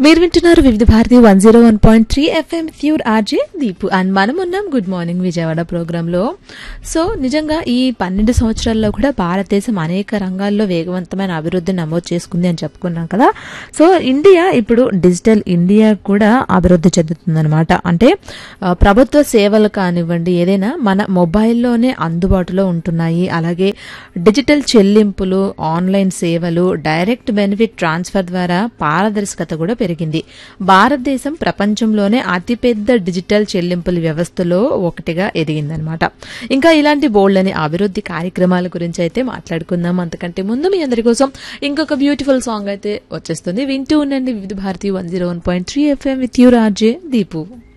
మీరు వింటున్నారు Vividh Bharati one zero one point three FM pure RJ Deepu and మనం ఉన్నాం గుడ్ మార్నింగ్ విజయవాడ ప్రోగ్రాంలో సో నిజంగా ఈ పన్నెండు సంవత్సరాల్లో కూడా భారతదేశం అనేక రంగాల్లో వేగవంతమైన అభివృద్ధిని నమోదు చేసుకుంది అని చెప్పుకున్నాం కదా సో ఇండియా ఇప్పుడు డిజిటల్ ఇండియా కూడా అభివృద్ధి చెందుతుందన్నమాట అంటే ఆ, ప్రభుత్వ సేవలు కానివ్వండి ఏదైనా మన మొబైల్లోనే అందుబాటులో ఉంటున్నాయి అలాగే డిజిటల్ చెల్లింపులు ఆన్లైన్ సేవలు డైరెక్ట్ బెనిఫిట్ ట్రాన్స్ఫర్ ద్వారా పారదర్శకత కూడా పెరిగింది భారతదేశం ప్రపంచంలోనే అతిపెద్ద డిజిటల్ చెల్లింపుల వ్యవస్థలో ఒకటిగా ఎదిగిందనమాట ఇంకా ఇలాంటి బోల్డ్ అనే అభివృద్ధి కార్యక్రమాల గురించి అయితే మాట్లాడుకుందాం అంతకంటే ముందు మీ అందరి కోసం ఇంకొక బ్యూటిఫుల్ సాంగ్ అయితే వచ్చేస్తుంది వింటూ ఉండండి Vividh Bharati one zero one point three FM with you RJ Deepu